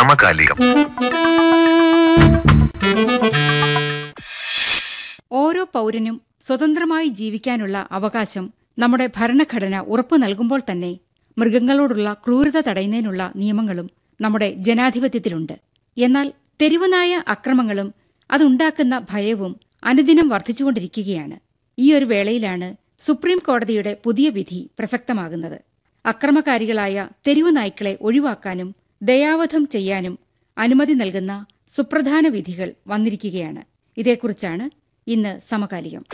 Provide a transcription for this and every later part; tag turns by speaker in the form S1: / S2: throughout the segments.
S1: സമകാലികം
S2: ഓരോ പൗരനും സ്വതന്ത്രമായി ജീവിക്കാനുള്ള അവകാശം നമ്മുടെ ഭരണഘടന ഉറപ്പു നൽകുമ്പോൾ തന്നെ മൃഗങ്ങളോടുള്ള ക്രൂരത തടയുന്നതിനുള്ള നിയമങ്ങളും നമ്മുടെ ജനാധിപത്യത്തിലുണ്ട് എന്നാൽ തെരുവുനായ അക്രമങ്ങളും അതുണ്ടാക്കുന്ന ഭയവും അനുദിനം വർദ്ധിച്ചുകൊണ്ടിരിക്കുകയാണ് ഈ ഒരു വേളയിലാണ് സുപ്രീം കോടതിയുടെ പുതിയ വിധി പ്രസക്തമാകുന്നത് അക്രമകാരികളായ തെരുവുനായ്ക്കളെ ഒഴിവാക്കാനും ദയാവധം ചെയ്യാനും അനുമതി നൽകുന്ന സുപ്രധാന വിധികൾ വന്നിരിക്കുകയാണ് ഇതേക്കുറിച്ചാണ് ഇന്ന് സമകാലികം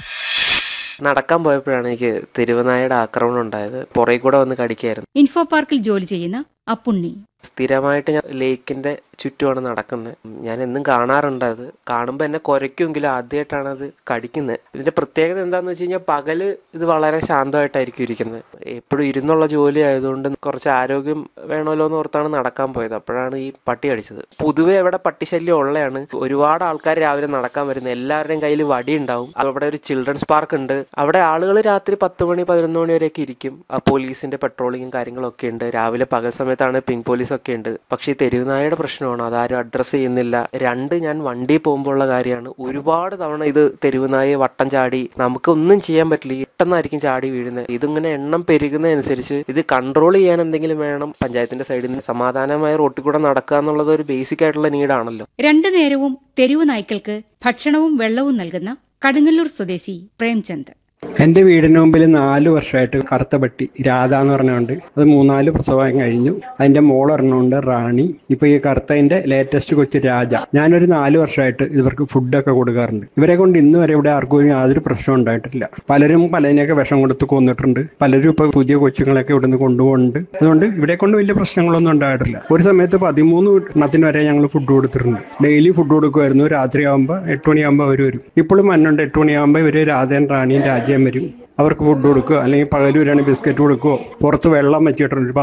S3: നടക്കാൻ പോയപ്പോഴാണ് എനിക്ക് തെരുവനായയുടെ ആക്രമണം ഉണ്ടായത് പുറകെ കൂടെ വന്ന് കടിക്കായിരുന്നു
S2: ഇൻഫോ പാർക്കിൽ ജോലി ചെയ്യുന്ന അപ്പുണ്ണി
S3: സ്ഥിരമായിട്ട് ഞാൻ ലേക്കിന്റെ ചുറ്റുമാണ് നടക്കുന്നത് ഞാൻ എന്നും കാണാറുണ്ട് അത് കാണുമ്പോൾ എന്നെ കുരയ്ക്കുമെങ്കിലും ആദ്യമായിട്ടാണ് അത് കടിക്കുന്നത് ഇതിന്റെ പ്രത്യേകത എന്താണെന്ന് വെച്ച് കഴിഞ്ഞാൽ പകല് ഇത് വളരെ ശാന്തമായിട്ടായിരിക്കും ഇരിക്കുന്നത് എപ്പോഴും ഇരുന്നുള്ള ജോലി ആയതുകൊണ്ട് കുറച്ച് ആരോഗ്യം വേണമല്ലോ എന്ന് ഓർത്താണ് നടക്കാൻ പോയത് അപ്പോഴാണ് ഈ പട്ടി അടിച്ചത് പൊതുവെ അവിടെ പട്ടിശല്യം ഉള്ളതാണ് ഒരുപാട് ആൾക്കാർ രാവിലെ നടക്കാൻ വരുന്നത് എല്ലാവരുടെയും കയ്യിൽ വടി ഉണ്ടാവും അവിടെ ഒരു ചിൽഡ്രൻസ് പാർക്ക് ഉണ്ട് അവിടെ ആളുകൾ രാത്രി പത്ത് മണി പതിനൊന്ന് മണി വരെയൊക്കെ ഇരിക്കും ആ പോലീസിന്റെ പെട്രോളിങ്ങും കാര്യങ്ങളൊക്കെ ഉണ്ട് രാവിലെ പകൽ സമയത്താണ് പിങ്ക് പോലീസ് ഒക്കെ ഉണ്ട് പക്ഷേ ഈ തെരുവുനായയുടെ പ്രശ്നമാണ് അതാരും അഡ്രസ്സ് ചെയ്യുന്നില്ല രണ്ട് ഞാൻ വണ്ടി പോകുമ്പോൾ ഉള്ള കാര്യമാണ് ഒരുപാട് തവണ ഇത് തെരുവുനായെ വട്ടം ചാടി നമുക്ക് ഒന്നും ചെയ്യാൻ പറ്റില്ല പെട്ടെന്നായിരിക്കും ചാടി വീഴുന്നത് ഇതിങ്ങനെ എണ്ണം പെരുകുന്നതനുസരിച്ച് ഇത് കൺട്രോൾ ചെയ്യാൻ എന്തെങ്കിലും വേണം പഞ്ചായത്തിന്റെ സൈഡിൽ നിന്ന് സമാധാനമായ റോട്ടിൽ കൂടെ നടക്കുക എന്നുള്ളത് ഒരു ബേസിക് ആയിട്ടുള്ള നീഡാണല്ലോ
S2: രണ്ടു നേരവും തെരുവു നായ്ക്കൾക്ക് ഭക്ഷണവും വെള്ളവും നൽകുന്ന കടുങ്ങല്ലൂർ സ്വദേശി പ്രേംചന്ദ്
S4: എൻ്റെ വീടിന് മുമ്പിൽ നാല് വർഷമായിട്ട് കറുത്ത പട്ടി രാധ എന്ന് പറഞ്ഞുകൊണ്ട് അത് മൂന്നാല് പ്രസവം കഴിഞ്ഞു അതിൻ്റെ മോളൊരെണ്ണമുണ്ട് റാണി ഇപ്പൊ ഈ കറുത്തതിന്റെ ലേറ്റസ്റ്റ് കൊച്ചു രാജ ഞാനൊരു നാല് വർഷമായിട്ട് ഇവർക്ക് ഫുഡൊക്കെ കൊടുക്കാറുണ്ട് ഇവരെ കൊണ്ട് ഇന്ന് വരെ ഇവിടെ ആർക്കും യാതൊരു പ്രശ്നം ഉണ്ടായിട്ടില്ല പലരും പലതിനെയൊക്കെ വിഷം കൊടുത്ത് കൊന്നിട്ടുണ്ട് പലരും ഇപ്പൊ പുതിയ കൊച്ചുങ്ങളൊക്കെ ഇവിടുന്ന് കൊണ്ടുപോകുന്നുണ്ട് അതുകൊണ്ട് ഇവിടെ കൊണ്ട് വലിയ പ്രശ്നങ്ങളൊന്നും ഉണ്ടായിട്ടില്ല ഒരു സമയത്ത് പതിമൂന്ന് എണ്ണത്തിന് വരെ ഞങ്ങൾ ഫുഡ് കൊടുത്തിട്ടുണ്ട് ഡെയിലി ഫുഡ് കൊടുക്കുമായിരുന്നു രാത്രിയാകുമ്പോൾ എട്ട് മണിയാകുമ്പോൾ അവർ വരും ഇപ്പോഴും മണ്ണുണ്ട് എട്ട് മണിയാകുമ്പോൾ ഇവര് രാധയും റാണിയും രാജ്യം വരും അവർക്ക് ഫുഡ് കൊടുക്കുക അല്ലെങ്കിൽ പകൽ വരികയാണെങ്കിൽ ബിസ്ക്കറ്റ് കൊടുക്കുകയോ പുറത്ത് വെള്ളം വെച്ചിട്ടുണ്ട്